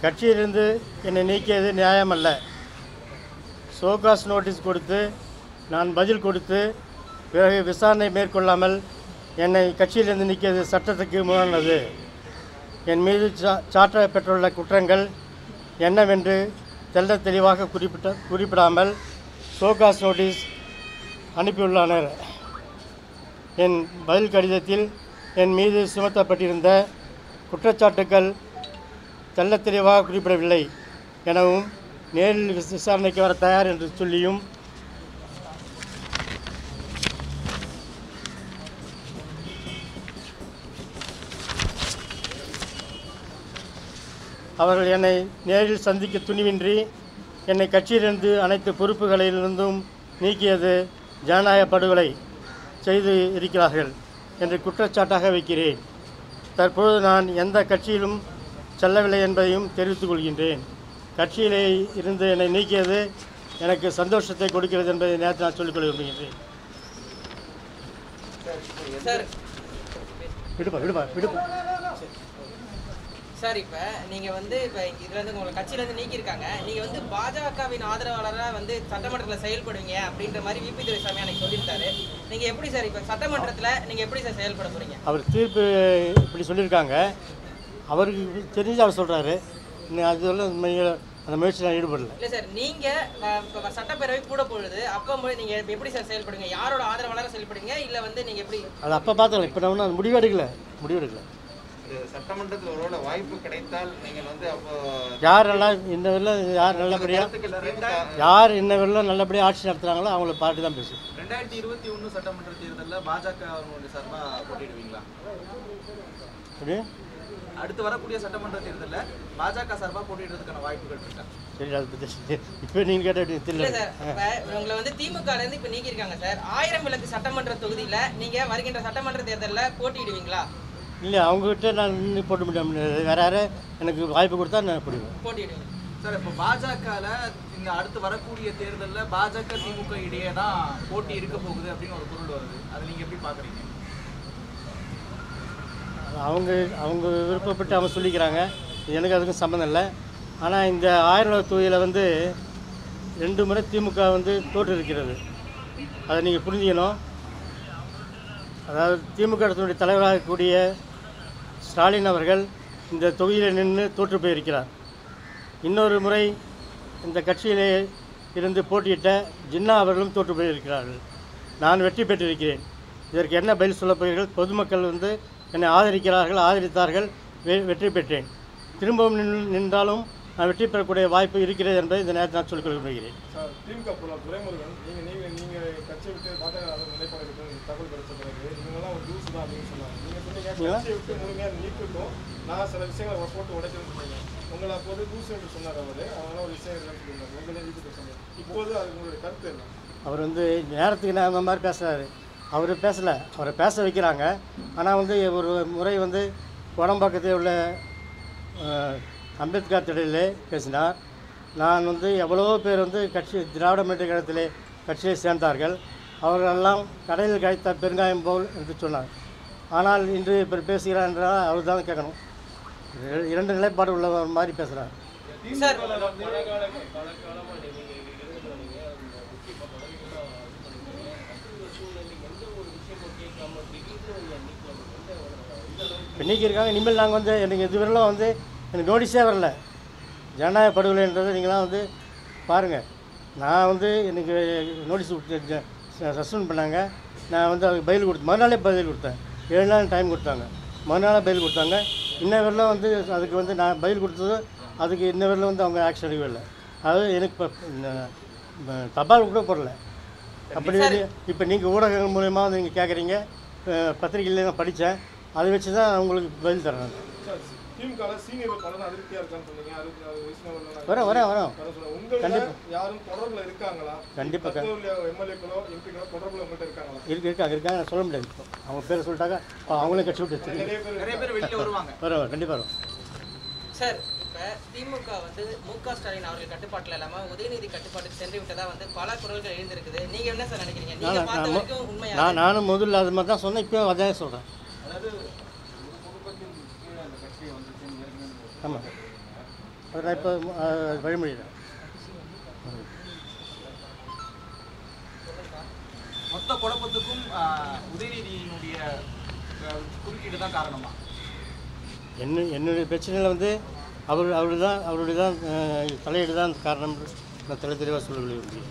கட்சியிலிருந்து என்னை நீக்கியது நியாயமல்ல சோகாஸ் நோட்டீஸ் கொடுத்து நான் பதில் கொடுத்து பிறகு விசாரணை மேற்கொள்ளாமல் என்னை கட்சியிலிருந்து நீக்கியது சட்டத்துக்கு முரணானது என் மீது சா சாட்ட பெற்றுள்ள குற்றங்கள் என்னவென்று தெள்ளத் தெளிவாக குறிப்பிட்ட குறிப்பிடாமல் சோகாஸ் நோட்டீஸ் அனுப்பியுள்ளனர் என் பதில் கடிதத்தில் என் மீது சுமத்தப்பட்டிருந்த குற்றச்சாட்டுக்கள் தெள்ளத் தெளிவாக குறிப்பிடவில்லை எனவும் நேரில் விச- விசாரணைக்கு வர தயார் என்று சொல்லியும் அவர்கள் என்னை நேரில் சந்திக்க துணிவின்றி என்னை கட்சியிலிருந்து அனைத்து பொறுப்புகளிலிருந்தும் நீக்கியது ஜனநாயக படுகொலை செய்து இருக்கிறார்கள் என்று குற்றச்சாட்டாக வைக்கிறேன் தற்பொழுது நான் எந்த கட்சியிலும் செல்லவில்லை என்பதையும் தெரிவித்துக் கொள்கின்றேன் கட்சியிலே இருந்து என்னை நீக்கியது எனக்கு சந்தோஷத்தை கொடுக்கிறது என்பதை நேற்று நான் சொல்லிக்கொள்ள விரும்புகின்றேன் சார் விடுப்பா விடுப்பா விடுப்பா சார் இப்போ நீங்க வந்து இப்போ இதுல இருந்து உங்களை கட்சியில இருந்து நீக்கியிருக்காங்க நீங்க வந்து பாஜகவின் ஆதரவாளரா வந்து சட்டமன்றத்துல செயல்படுவீங்க அப்படின்ற மாதிரி விபி துரைசாமி அன்னைக்கு சொல்லியிருந்தாரு நீங்க எப்படி சார் இப்போ சட்டமன்றத்துல நீங்க எப்படி சார் செயல்பட போறீங்க அவர் தீர்ப்பு இப்படி சொல்லியிருக்காங்க அவருக்கு தெரிஞ்சு அவர் சொல்கிறாரு அது வந்து உண்மையில அந்த முயற்சி நான் ஈடுபடல இல்ல சார் நீங்க அஹ், இப்ப சட்டப்பேரவை கூட பொழுது அப்போ மு- நீங்க எப்படி சார் செயல்படுங்க யாரோட ஆதரவாளராக செயல்படுங்க இல்ல வந்து நீங்க எப்படி அது அப்போ பார்த்துக்கலாம் இப்போ நான் ஒன்றும் அது முடிவெடுக்கல முடிவெடுக்கல இது சட்டமன்றத்தில் ஒருவேளை வாய்ப்பு கிடைத்தால் நீங்கள் வந்து அப்போ யார் நல்லா இந்த வெள்ளம் யார் நல்லபடியாக திமுக யார் இந்த வெள்ளம் நல்லபடியாக ஆட்சி நடத்துகிறாங்களோ அவங்கள பார்த்து தான் பேசும் ரெண்டாயிரத்தி இருபத்தி ஒன்று சட்டமன்ற தேர்தலில் பாஜக அவர்களுடைய சார்பாக போட்டியிடுவீங்களா சரி அடுத்து வரக்கூடிய சட்டமன்ற தேர்தலில் பாஜக சார்பாக போட்டியிடுறதுக்கான வாய்ப்புகள் இருக்கா சரி அதை பற்றி இப்போ நீங்கள் கேட்ட இல்ல தெரியல சார் இப்ப உங்களை வந்து திமுக ல இருந்து இப்ப நீக்கியிருக்காங்க சார் ஆயிரம் விளக்கு சட்டமன்ற தொகுதியில நீங்க வருகின்ற சட்டமன்ற தேர்தல்ல போட்டியிடுவீங்களா இல்லை அவங்ககிட்ட நான் நின்று போட்டு முடியாது வேற யாரும் எனக்கு வாய்ப்பு கொடுத்தா நான் போடுவேன் போட்டியிடுவீங்க சார் இப்போ பாஜகவில் இந்த அடுத்து வரக்கூடிய தேர்தலில் பாஜக திமுக இடையே தான் போட்டி இருக்க போகுது அப்படின்னு ஒரு பொருள் வருது அதை நீங்கள் எப்படி பார்க்குறீங்க அவங்க அவங்க விருப்பப்பட்டு அவங்க சொல்லிக்கிறாங்க எனக்கு அதுக்கும் சம்மந்தம் இல்லை ஆனால் இந்த ஆயிரம் தொகுதியில் வந்து ரெண்டு முறை திமுக வந்து தோற்று இருக்கிறது அதை நீங்கள் புரிஞ்சுக்கணும் அதாவது திமுக அரசினுடைய தலைவராக கூடிய ஸ்டாலின் அவர்கள் இந்த தொகுதியில் நின்று தோற்று போயிருக்கிறார் இன்னொரு முறை இந்த கட்சியிலே இருந்து போட்டியிட்ட ஜின்னா அவர்களும் தோற்று போயிருக்கிறார்கள் நான் வெற்றி பெற்றிருக்கிறேன் இதற்கு என்ன பதில் சொல்லப் போகிறீர்கள் பொதுமக்கள் வந்து என்னை ஆதரிக்கிறார்கள் ஆதரித்தார்கள் வெ- வெற்றி பெற்றேன் திரும்பவும் நின் நின்றாலும் நான் வெற்றி பெறக்கூடிய வாய்ப்பு இருக்கிறது என்பதை இந்த நேரத்தில் நான் சொல்லிக் கொள்ள விரும்புகிறேன் சார் திமுக பொருளாளர் துரைமுருகன் நீங்க நீங்க நீங்க கட்சியை விட்டு பாஜக நிலைப்பாடு எடுத்து தகவல் கிடைச்ச பிறகு இவங்கெல்லாம் ஒரு லூஸ் தான் அப்படின்னு சொன்னாங்க நீங்க சொன்னீங்க கட்சியை விட்டு முழுமையாக நீக்கிட்டோம் நான் சில விஷயங்களை போட்டு உடைக்கணும்னு சொன்னீங்க உங்களை அப்போது லூஸ் என்று சொன்னார் அவரு அதனால ஒரு விஷயம் இல்லைன்னு சொல்லியிருந்தாங்க உங்களே நீக்கிட்டு சொன்னீங்க இப்போது அது உங்களுடைய கருத்து என்ன அவர் வந்து நேரத்துக்கு நான் அந்த மாதிரி பேசுகிறாரு அவர் பேசலை அவரை பேச வைக்கிறாங்க ஆனால் வந்து ஒரு முறை வந்து குடம்பாக்கத்தில் உள்ள அஹ், அம்பேத்கர் திடலிலே பேசினார் நான் வந்து எவ்வளவோ பேர் வந்து கட்சி திராவிட முன்னேற்ற கழகத்திலே கட்சியை சேர்ந்தார்கள் அவர்களெல்லாம் கடையில் கிடைத்த பெருங்காயம் போல் என்று சொன்னார் ஆனால் இன்று இப்போ பேசுகிறார் என்றால் அவர் தான் கேட்கணும் இர- இரண்டு நிலைப்பாடு உள்ளவர் மாதிரி பேசுகிறார் சார் இப்போ நீக்கியிருக்காங்க இனிமேல் நாங்கள் வந்து எனக்கு இதுவரையிலும் வந்து எனக்கு நோட்டீஸே வரல ஜனநாயக படுகொலைன்றதை நீங்களாம் வந்து பாருங்கள் நான் வந்து எனக்கு நோட்டீஸ் கொடுத்து சஸ்பெண்ட் பண்ணாங்க நான் வந்து அதுக்கு பதில் கொடுத்தேன் மறுநாளே பதில் கொடுத்தேன் ஏழு நாள் டைம் கொடுத்தாங்க மறுநாளே பதில் கொடுத்தாங்க இன்ன வரலும் வந்து அதுக்கு வந்து நான் பதில் கொடுத்தது அதுக்கு இன்ன வரலும் வந்து அவங்க ஆக்ஷன் எடுக்கவே இல்லை அதாவது எனக்கு இப்போ இந்த தபால் கூட போடல அப்படி இப்போ நீங்கள் ஊடகங்கள் மூலயமா வந்து நீங்கள் கேட்குறீங்க பத்திரிகையில் நான் படித்தேன் அதை வச்சு தான் உங்களுக்கு பதில் தரேன் நான். சார் திமுக சீனியர் பலரும் அதிருப்தியா இருக்கான்னு சொன்னீங்க அதுக்கு அது விஷ்ணுவர்தன் வரேன் வரேன் வரேன் உங்கள யாரும் தொடர்புல இருக்காங்களா கண்டிப்பா க- எம்எல்ஏக்களோ எம்பிக்களோ தொடர்புல உங்கள்கிட்ட இருக்காங்களா இருக்கு இருக்காங்க இருக்காங்க நான் சொல்ல முடியாது இப்போ அவங்க பேரை சொல்லிட்டாங்க அப்ப அவங்களும் கட்சி விட்டு வச்சிருக்கேன் நிறைய பேர் நிறைய பேர் வெளியில் வருவாங்க வரும் வரும் கண்டிப்பாக வரும் சார் இப்ப திமுக வந்து மு க ஸ்டாலின் அவர்கள் கட்டுப்பாட்டுல இல்லாம உதயநிதி கட்டுப்பாட்டுக்கு சென்று விட்டதா வந்து பல குரல்கள் எழுந்திருக்குது நீங்க என்ன சார் நினைக்கிறீங்க நீங்க நான் பார்த்த நான் வரைக்கும் உண்மையா நான் நானும் முதல்ல அது மாதிரி தான் சொன்னேன் இப்போ அதான் சொல்கிறேன் ஆமாம் அதை நான் இப்போ வழிமொழிகிறேன் மொத்த குழப்பத்துக்கும் ஆஹ், உதயநிதியினுடைய ஆஹ், குறுக்கீடு தான் காரணமா என்ன என்னுடைய பிரச்சனையில் வந்து அவர் அவரு தான் அவருடைய தான் அஹ், தலையீடு தான் காரணம் நான் தெளி தெளிவாக சொல்ல விரும்புகிறேன்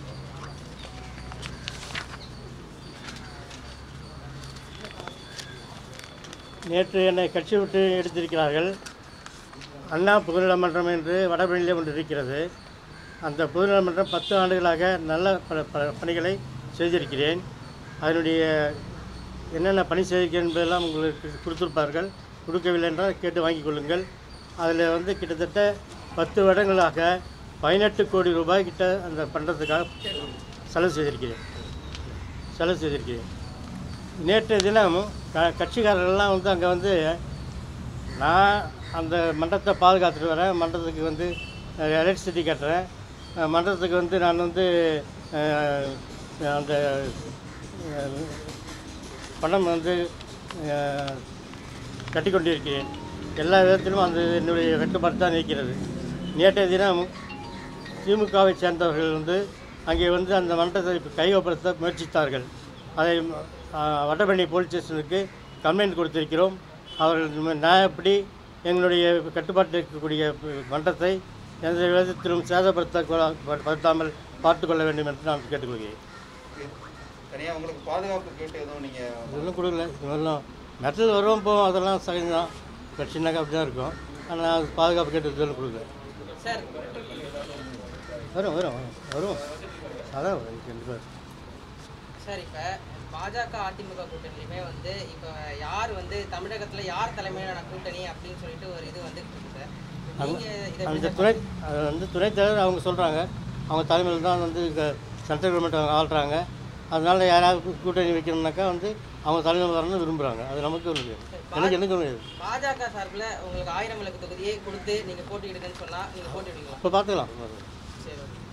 நேற்று என்னை கட்சி விட்டு எடுத்திருக்கிறார்கள் அண்ணா பொதுநலமன்றம் என்று வடபழனியிலே ஒன்று இருக்கிறது அந்த பொதுநலமன்றம் பத்து ஆண்டுகளாக நல்ல பல பல பணிகளை செய்திருக்கிறேன் அதனுடைய என்னென்ன பணி செய்திருக்கிறேன் என்பதெல்லாம் உங்களுக்கு கொடுத்திருப்பார்கள் கொடுக்கவில்லை என்றால் கேட்டு வாங்கிக் கொள்ளுங்கள் அதில் வந்து கிட்டத்தட்ட பத்து வருடங்களாக பதினெட்டு கோடி ரூபாய் கிட்ட அந்த பண்ணுறதுக்காக செலவு செய்திருக்கிறேன் செலவு செய்திருக்கிறேன் நேற்றைய தினம் க கட்சிக்காரர்கள்லாம் வந்து அங்கே வந்து நான் அந்த மன்றத்தை பாதுகாத்துட்டு வரேன் மன்றத்துக்கு வந்து எலக்ட்ரிசிட்டி கட்டுறேன் அஹ் மன்றத்துக்கு வந்து நான் வந்து அஹ், அந்த அஹ், பணம் வந்து அஹ், கட்டி கொண்டிருக்கிறேன் எல்லா விதத்திலும் அந்த என்னுடைய கட்டுப்பாடு தான் இருக்கிறது நேற்றைய தினம் திமுகவை சேர்ந்தவர்கள் வந்து அங்கே வந்து அந்த மன்றத்தை கைவப்படுத்த முயற்சித்தார்கள் அதை அஹ், வடபழனி போலீஸ் ஸ்டேஷனுக்கு கம்ப்ளைண்ட் கொடுத்திருக்கிறோம் அவர்கள் நியாயப்படி எங்களுடைய கட்டுப்பாட்டில் இருக்கக்கூடிய மன்றத்தை எந்த விதத்திலும் சேதப்படுத்த படுத்தாமல் பார்த்து கொள்ள வேண்டும் என்று நான் கேட்டுக்கொள்கிறேன் தனியா உங்களுக்கு பாதுகாப்பு கேட்டு எதுவும் நீங்க இதெல்லாம் கொடுக்கல இதெல்லாம் மெட்டல் வரும் போகும் அதெல்லாம் சரிதான் பிரச்சனைனாக்கா அப்படி தான் இருக்கும் ஆனால் பாதுகாப்பு கேட்டு இதெல்லாம் கொடுக்கல சார் வரும் வரும் வரும் வரும் அதான் வரும் கண்டிப்பாக சார் இப்போ பாஜக அதிமுக கூட்டணியுமே வந்து இப்போ யார் வந்து தமிழகத்தில் யார் தலைமையிலான கூட்டணி அப்படின்னு சொல்லிட்டு ஒரு இது வந்துட்டு இருக்கு சார் நீங்கள் இதை அந்த துணை அது வந்து துணைத் தலைவர் அவங்க சொல்கிறாங்க அவங்க தலைமையில் தான் வந்து சென்ட்ரல் கவர்மெண்ட் அவங்க ஆள்றாங்க அதனால யாராவது கூட்டணி வைக்கணும்னாக்கா வந்து அவங்க தலைமையில் வரணும்னு விரும்புகிறாங்க அது நமக்கு ஒன்று எனக்கு எனக்கு ஒன்று பாஜக சார்பில் உங்களுக்கு ஆயிரம் விளக்கு தொகுதியை கொடுத்து நீங்கள் போட்டியிடுங்கன்னு சொன்னால் நீங்கள் போட்டியிடுவீங்களா இப்போ பார்த்துக்கலாம் சரி ஓகே